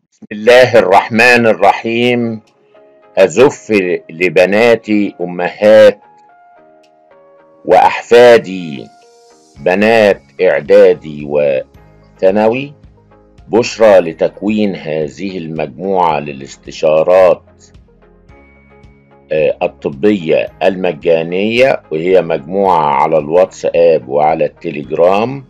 بسم الله الرحمن الرحيم أزف لبناتي أمهات وأحفادي بنات إعدادي وثانوي بشرى لتكوين هذه المجموعة للاستشارات آه، الطبية المجانية وهي مجموعة على الواتساب وعلى التليجرام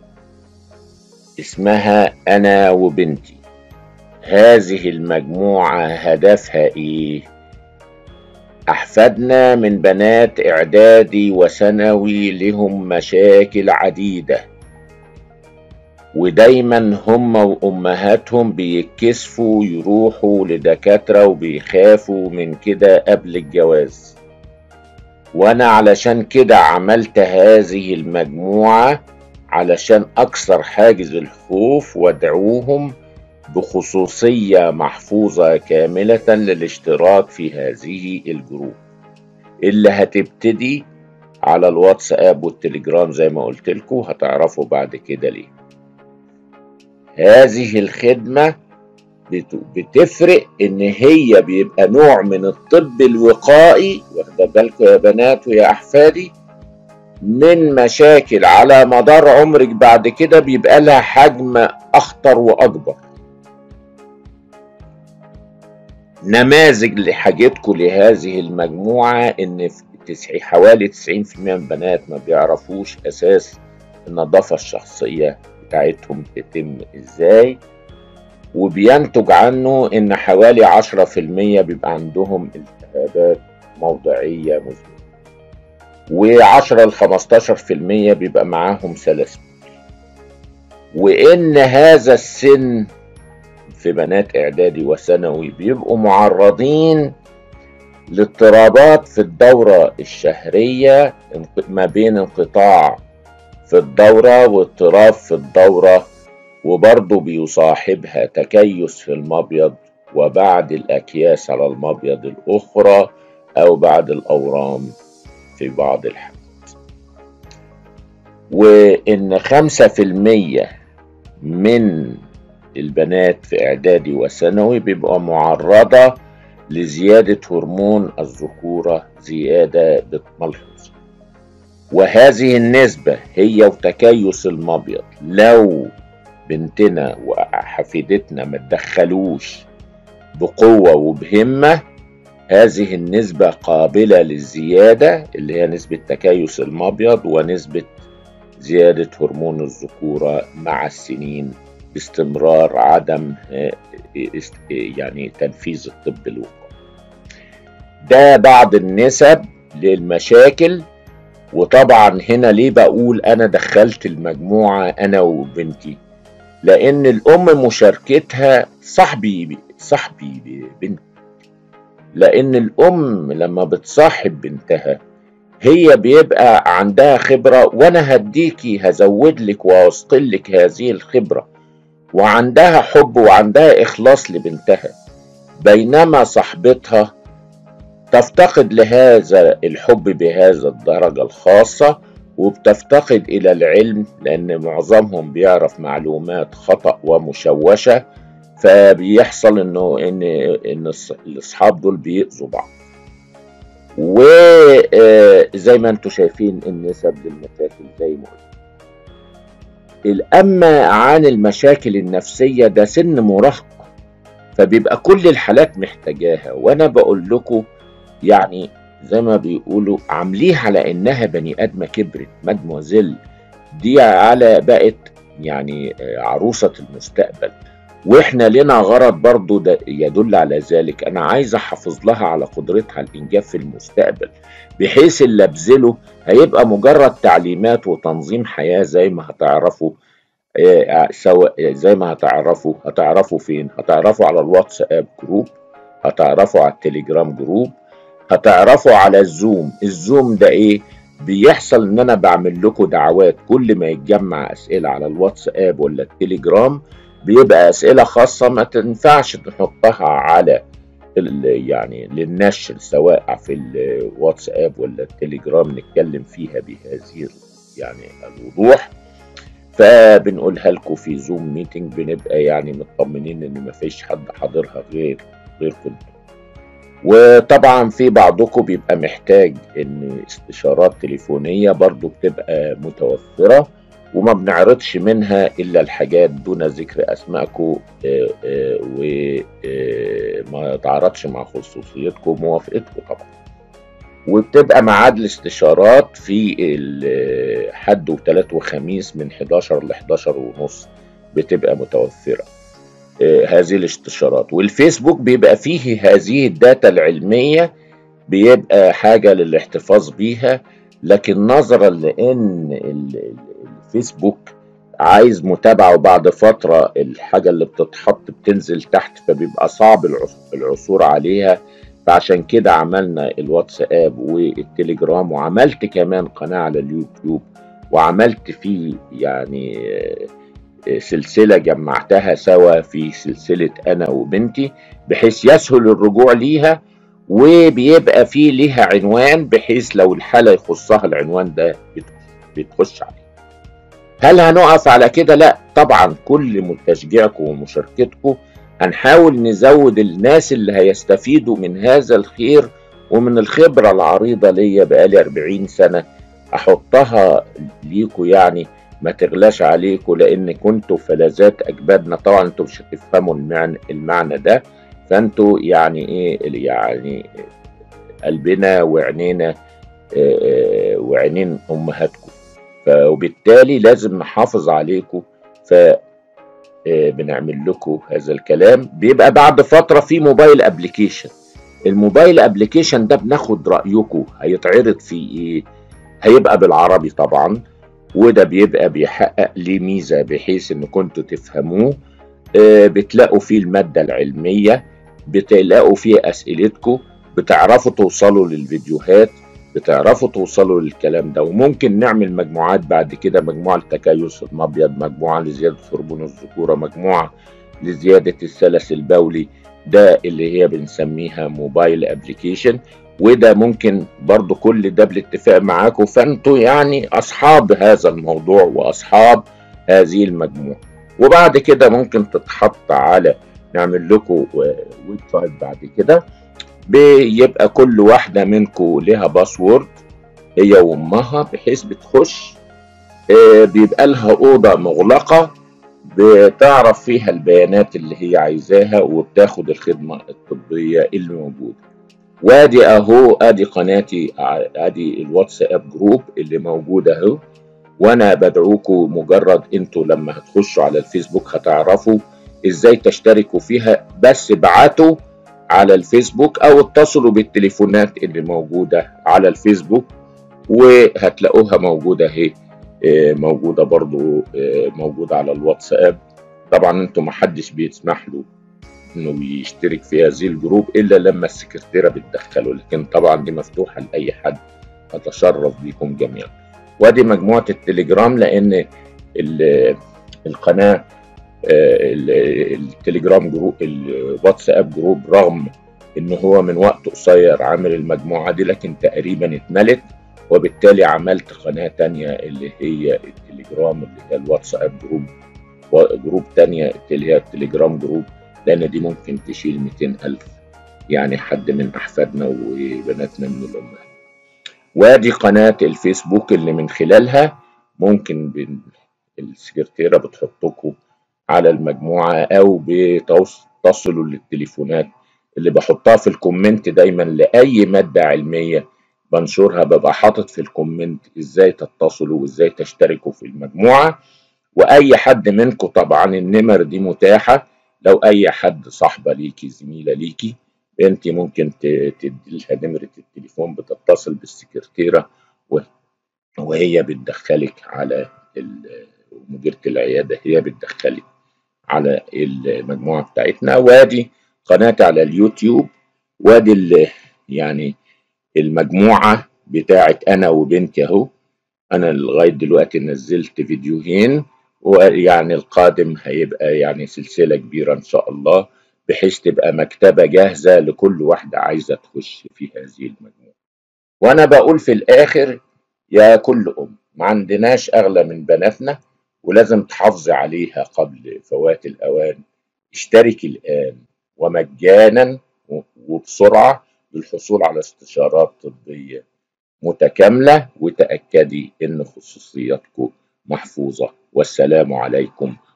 اسمها أنا وبنتي هذه المجموعة هدفها إيه؟ أحفادنا من بنات إعدادي وثانوي لهم مشاكل عديدة ودايما هم وأمهاتهم بيتكسفوا يروحوا لدكاترة وبيخافوا من كده قبل الجواز وأنا علشان كده عملت هذه المجموعة علشان أكسر حاجز الخوف وادعوهم بخصوصية محفوظة كاملة للاشتراك في هذه الجروب اللي هتبتدي على الواتساب والتليجرام زي ما قلت لكم هتعرفوا بعد كده ليه هذه الخدمة بتفرق ان هي بيبقى نوع من الطب الوقائي واخده بالكم يا بنات ويا احفادي من مشاكل على مدار عمرك بعد كده بيبقى لها حجم اخطر واكبر نماذج لحاجتكم لهذه المجموعة إن حوالي 90% من البنات ما بيعرفوش أساس النظافة الشخصية بتاعتهم تتم إزاي وبينتج عنه إن حوالي 10% بيبقى عندهم التهابات موضعية مزمنة و10 ل 15% بيبقى معاهم سلاسل وإن هذا السن في بنات إعدادي وثانوي بيبقوا معرضين لاضطرابات في الدورة الشهرية ما بين انقطاع في الدورة واضطراب في الدورة وبرضه بيصاحبها تكيس في المبيض وبعد الأكياس على المبيض الأخرى أو بعد الأورام في بعض الحالات وإن خمسة في المية من البنات في إعدادي وثانوي بيبقى معرضة لزيادة هرمون الذكورة زيادة ملحوظة وهذه النسبة هي وتكيس المبيض لو بنتنا وحفيدتنا ما تدخلوش بقوة وبهمة هذه النسبة قابلة للزيادة اللي هي نسبة تكيس المبيض ونسبة زيادة هرمون الذكورة مع السنين باستمرار عدم آه، يعني تنفيذ الطب الوقائي ده بعض النسب للمشاكل وطبعا هنا ليه بقول انا دخلت المجموعة انا وبنتي لان الام مشاركتها صاحبي صاحبي بنت لان الام لما بتصاحب بنتها هي بيبقى عندها خبرة وانا هديكي هزود لك واوصل لك هذه الخبرة وعندها حب وعندها إخلاص لبنتها بينما صاحبتها تفتقد لهذا الحب بهذا الدرجة الخاصة وبتفتقد إلى العلم لأن معظمهم بيعرف معلومات خطأ ومشوشة فبيحصل إنه إن إن الأصحاب دول بيأذوا بعض وزي ما انتم شايفين النسب للمشاكل زي ما قلت الأما عن المشاكل النفسية ده سن مراهقة فبيبقى كل الحالات محتاجاها وأنا بقول لكم يعني زي ما بيقولوا عامليها على إنها بني آدمة كبرت مادموزيل دي على بقت يعني عروسة المستقبل واحنا لنا غرض برضو ده يدل على ذلك انا عايز احافظ لها على قدرتها على الانجاب في المستقبل بحيث اللي ابذله هيبقى مجرد تعليمات وتنظيم حياة زي ما هتعرفوا آه، سواء زي ما هتعرفوا هتعرفوا فين هتعرفوا على الواتساب جروب هتعرفوا على التليجرام جروب هتعرفوا على الزوم الزوم ده ايه بيحصل ان انا بعمل لكم دعوات كل ما يتجمع اسئله على الواتساب ولا التليجرام بيبقى اسئله خاصه ما تنفعش نحطها على يعني للنشر سواء في الواتساب ولا التليجرام نتكلم فيها بهذه يعني الوضوح فبنقولها لكم في زوم ميتنج بنبقى يعني مطمنين ان مفيش حد حاضرها غير غير كنتم وطبعا في بعضكم بيبقى محتاج ان استشارات تليفونية برضو بتبقى متوفرة وما بنعرضش منها الا الحاجات دون ذكر اسمائكم وما تعرضش مع خصوصيتكم وموافقتكم طبعا وبتبقى ميعاد الاستشارات في الحد وثلاث وخميس من 11 ل 11 ونص بتبقى متوفرة هذه الاستشارات والفيسبوك بيبقى فيه هذه الداتا العلمية بيبقى حاجة للاحتفاظ بيها لكن نظرا لأن الفيسبوك عايز متابعة وبعد فترة الحاجة اللي بتتحط بتنزل تحت فبيبقى صعب العثور عليها فعشان كده عملنا الواتساب والتليجرام وعملت كمان قناة على اليوتيوب وعملت فيه يعني سلسلة جمعتها سوا في سلسلة أنا وبنتي بحيث يسهل الرجوع ليها وبيبقى فيه ليها عنوان بحيث لو الحالة يخصها العنوان ده بتخش عليه هل هنقف على كده؟ لا طبعا كل تشجيعكم ومشاركتكم هنحاول نزود الناس اللي هيستفيدوا من هذا الخير ومن الخبرة العريضة ليا بقالي 40 سنة أحطها ليكوا يعني ما تغلاش عليكم لأن كنتوا فلذات أجدادنا طبعا انتوا مش هتفهموا المعنى, المعنى ده فانتوا يعني إيه يعني قلبنا وعينينا وعينين أمهاتكم وبالتالي لازم نحافظ عليكم ف بنعمل لكم هذا الكلام بيبقى بعد فترة في موبايل ابلكيشن الموبايل ابلكيشن ده بناخد رأيكم هيتعرض فيه ايه هيبقى بالعربي طبعا وده بيبقى بيحقق ليه ميزة بحيث ان كنتوا تفهموه آه بتلاقوا فيه المادة العلمية بتلاقوا فيه اسئلتكم بتعرفوا توصلوا للفيديوهات بتعرفوا توصلوا للكلام ده وممكن نعمل مجموعات بعد كده مجموعة لتكيس المبيض مجموعة لزيادة هرمون الذكورة مجموعة لزيادة السلس البولي ده اللي هي بنسميها موبايل ابلكيشن وده ممكن برضو كل ده بالاتفاق معاكم فانتوا يعني اصحاب هذا الموضوع واصحاب هذه المجموعة وبعد كده ممكن تتحط على نعمل لكم ويب سايت بعد كده بيبقى كل واحدة منكم لها باسورد هي وامها بحيث بتخش بيبقى لها أوضة مغلقة بتعرف فيها البيانات اللي هي عايزاها وبتاخد الخدمة الطبية اللي موجودة وادي اهو ادي قناتي ادي الواتساب جروب اللي موجودة اهو وانا بدعوكم مجرد انتوا لما هتخشوا على الفيسبوك هتعرفوا ازاي تشتركوا فيها بس ابعتوا على الفيسبوك او اتصلوا بالتليفونات اللي موجودة على الفيسبوك وهتلاقوها موجودة اهي موجودة برضو موجودة على الواتساب طبعا انتوا محدش بيسمح له انه يشترك في هذه الجروب الا لما السكرتيرة بتدخله لكن طبعا دي مفتوحة لأي حد اتشرف بيكم جميعا وادي مجموعة التليجرام لان القناة التليجرام جروب الواتساب جروب رغم ان هو من وقت قصير عامل المجموعة دي لكن تقريبا اتملت وبالتالي عملت قناة تانية اللي هي التليجرام اللي هي الواتساب جروب جروب تانية اللي هي التليجرام جروب لأن دي ممكن تشيل 200 ألف يعني حد من أحفادنا وبناتنا من الأمهات وادي قناة الفيسبوك اللي من خلالها ممكن السكرتيرة بتحطكم على المجموعة أو بتصلوا للتليفونات اللي بحطها في الكومنت دايما لأي مادة علمية بنشرها ببقى حاطط في الكومنت ازاي تتصلوا وازاي تشتركوا في المجموعة واي حد منكم طبعا النمر دي متاحة لو اي حد صاحبة ليكي زميلة ليكي انت ممكن تدي لها نمرة التليفون بتتصل بالسكرتيرة وهي بتدخلك على مديرة العيادة هي بتدخلك على المجموعة بتاعتنا وادي قناتي على اليوتيوب وادي يعني المجموعة بتاعت أنا وبنتي أهو أنا لغاية دلوقتي نزلت فيديوهين ويعني القادم هيبقى يعني سلسلة كبيرة إن شاء الله بحيث تبقى مكتبة جاهزة لكل واحدة عايزة تخش في هذه المجموعة وأنا بقول في الآخر يا كل أم ما عندناش أغلى من بناتنا ولازم تحافظي عليها قبل فوات الأوان اشترك الآن ومجانا وبسرعة للحصول على استشارات طبية متكاملة وتأكدي إن خصوصياتكم محفوظة والسلام عليكم